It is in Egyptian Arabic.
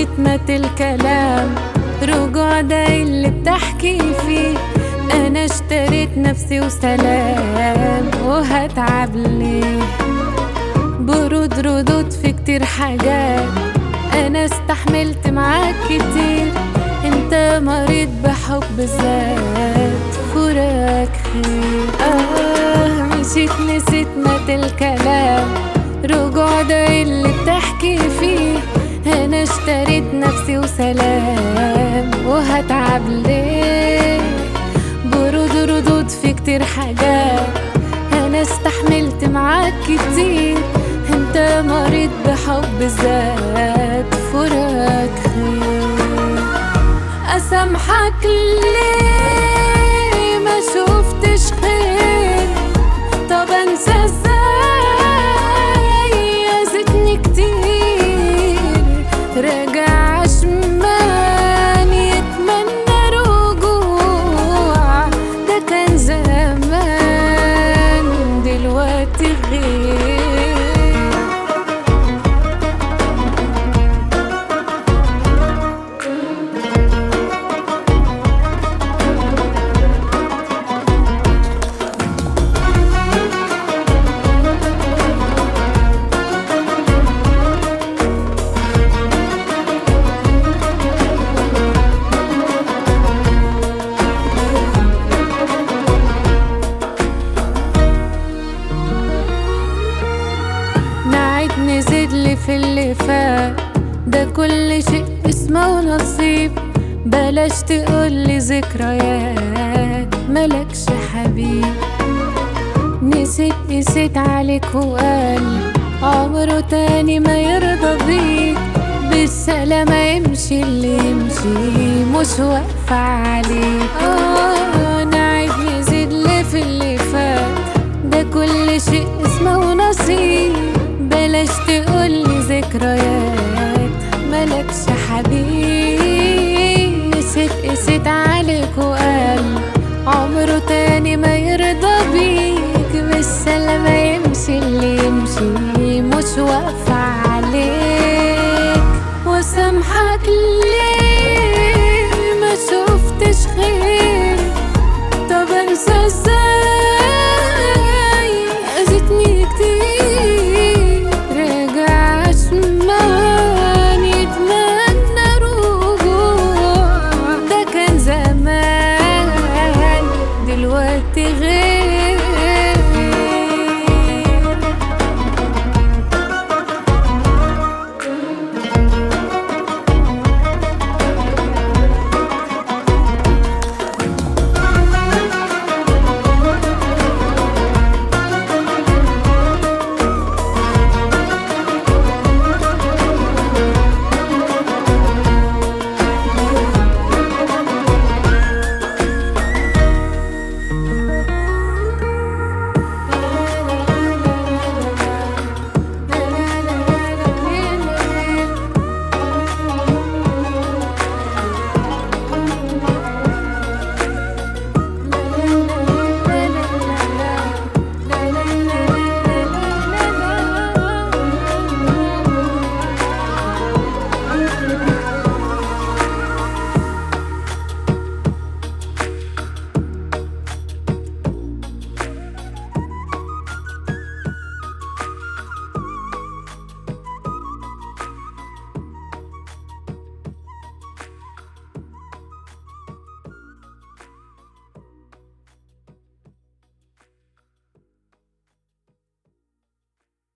نسيت مات الكلام رجوع ده اللي بتحكي فيه انا اشتريت نفسي وسلام وهتعب ليه برود ردود في كتير حاجات انا استحملت معاك كتير انت مريض بحب الذات فراق خير اه مشيت نسيت مات الكلام رجوع ده اللي بتحكي فيه انا اشتريت نفسي وسلام وهتعب ليه برود ردود في كتير حاجات انا استحملت معاك كتير انت مريض بحب الذات فراق خير اسامحك ليه ما شفتش خير طب انسى ازاي اذيتني كتير راجع عشمان يتمنى رجوع ده كان زمان دلوقتي غير نعيد نزيد لي في اللي فات ده كل شيء اسمه نصيب بلاش تقولي ذكريات ملكش حبيب نسيت نسيت عليك وقال عمره تاني ما يرضى بيك بالسلامة يمشي اللي يمشي مش واقفة عليك آه